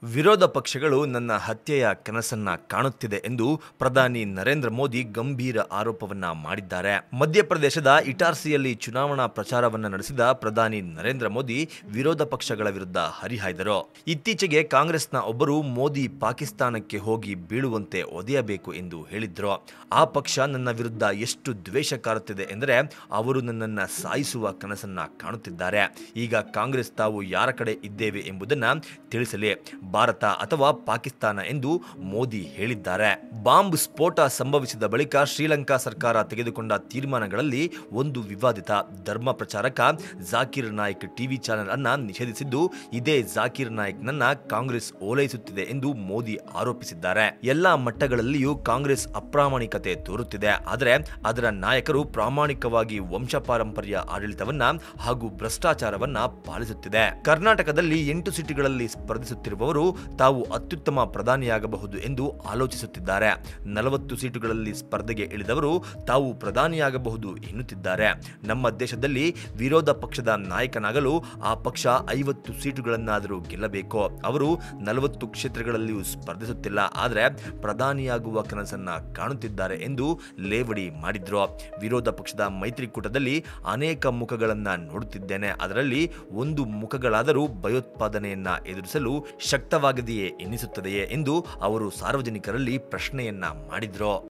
ವಿರೋಧ ಪಕ್ಷಗಳು ನನ್ನ ಹತ್ಯೆಯ ಕನಸನ್ನ ಕಾಣುತ್ತಿದೆ ಎಂದು ಪ್ರಧಾನಿ ನರೇಂದ್ರ ಮೋದಿ ಗಂಭೀರ ಆರೋಪವನ್ನ ಮಾಡಿದ್ದಾರೆ ಮಧ್ಯಪ್ರದೇಶದ ಇಟಾರ್ಸಿಯಲ್ಲಿ ಚುನಾವಣಾ ಪ್ರಚಾರವನ್ನ ನಡೆಸಿದ ಪ್ರಧಾನಿ ನರೇಂದ್ರ ಮೋದಿ ವಿರೋಧ ಪಕ್ಷಗಳ ವಿರುದ್ಧ ಹರಿಹಾಯ್ದರು ಇತ್ತೀಚೆಗೆ ಕಾಂಗ್ರೆಸ್ನ ಒಬ್ಬರು ಮೋದಿ ಪಾಕಿಸ್ತಾನಕ್ಕೆ ಹೋಗಿ ಬೀಳುವಂತೆ ಒದೆಯಬೇಕು ಎಂದು ಹೇಳಿದ್ರು ಆ ಪಕ್ಷ ನನ್ನ ವಿರುದ್ಧ ಎಷ್ಟು ದ್ವೇಷ ಕಾರುತ್ತಿದೆ ಎಂದರೆ ಅವರು ನನ್ನನ್ನ ಸಾಯಿಸುವ ಕನಸನ್ನ ಕಾಣುತ್ತಿದ್ದಾರೆ ಈಗ ಕಾಂಗ್ರೆಸ್ ತಾವು ಯಾರ ಕಡೆ ಇದ್ದೇವೆ ಎಂಬುದನ್ನ ತಿಳಿಸಲಿ ಭಾರತ ಅಥವಾ ಪಾಕಿಸ್ತಾನ ಎಂದು ಮೋದಿ ಹೇಳಿದ್ದಾರೆ ಬಾಂಬ್ ಸ್ಫೋಟ ಸಂಭವಿಸಿದ ಬಳಿಕ ಶ್ರೀಲಂಕಾ ಸರ್ಕಾರ ತೆಗೆದುಕೊಂಡ ತೀರ್ಮಾನಗಳಲ್ಲಿ ಒಂದು ವಿವಾದಿತ ಧರ್ಮ ಪ್ರಚಾರಕ ಜಾಕಿರ್ ನಾಯ್ಕ್ ಟಿವಿ ಚಾನೆಲ್ ಅನ್ನ ನಿಷೇಧಿಸಿದ್ದು ಇದೇ ಜಾಕಿರ್ ನಾಯ್ಕ್ನನ್ನ ಕಾಂಗ್ರೆಸ್ ಓಲೈಸುತ್ತಿದೆ ಎಂದು ಮೋದಿ ಆರೋಪಿಸಿದ್ದಾರೆ ಎಲ್ಲಾ ಮಟ್ಟಗಳಲ್ಲಿಯೂ ಕಾಂಗ್ರೆಸ್ ಅಪ್ರಾಮಾಣಿಕತೆ ತೋರುತ್ತಿದೆ ಆದರೆ ಅದರ ನಾಯಕರು ಪ್ರಾಮಾಣಿಕವಾಗಿ ವಂಶ ಪಾರಂಪರ್ಯ ಆಡಳಿತವನ್ನ ಹಾಗೂ ಭ್ರಷ್ಟಾಚಾರವನ್ನ ಪಾಲಿಸುತ್ತಿದೆ ಕರ್ನಾಟಕದಲ್ಲಿ ಎಂಟು ಸೀಟುಗಳಲ್ಲಿ ಸ್ಪರ್ಧಿಸುತ್ತಿರುವವರು ತಾವು ಅತ್ಯುತ್ತಮ ಪ್ರಧಾನಿಯಾಗಬಹುದು ಎಂದು ಆಲೋಚಿಸುತ್ತಿದ್ದಾರೆ ನಲವತ್ತು ಸೀಟುಗಳಲ್ಲಿ ಸ್ಪರ್ಧೆಗೆ ಇಳಿದವರು ತಾವು ಪ್ರಧಾನಿಯಾಗಬಹುದು ಎನ್ನುತ್ತಿದ್ದಾರೆ ನಮ್ಮ ದೇಶದಲ್ಲಿ ವಿರೋಧ ಪಕ್ಷದ ನಾಯಕನಾಗಲು ಆ ಪಕ್ಷ ಐವತ್ತು ಸೀಟುಗಳನ್ನಾದರೂ ಗೆಲ್ಲಬೇಕು ಅವರು ನಲವತ್ತು ಕ್ಷೇತ್ರಗಳಲ್ಲಿಯೂ ಸ್ಪರ್ಧಿಸುತ್ತಿಲ್ಲ ಆದರೆ ಪ್ರಧಾನಿಯಾಗುವ ಕನಸನ್ನ ಕಾಣುತ್ತಿದ್ದಾರೆ ಎಂದು ಲೇವಡಿ ಮಾಡಿದ್ರು ವಿರೋಧ ಪಕ್ಷದ ಮೈತ್ರಿಕೂಟದಲ್ಲಿ ಅನೇಕ ಮುಖಗಳನ್ನ ನೋಡುತ್ತಿದ್ದೇನೆ ಅದರಲ್ಲಿ ಒಂದು ಮುಖಗಳಾದರೂ ಭಯೋತ್ಪಾದನೆಯನ್ನ ಎದುರಿಸಲು ಶಕ್ತವಾಗಿದೆಯೇ ಎನ್ನಿಸುತ್ತದೆಯೇ ಎಂದು ಅವರು ಸಾರ್ವಜನಿಕರಲ್ಲಿ ಪ್ರಶ್ನೆಯನ್ನ ಮಾಡಿದ್ರು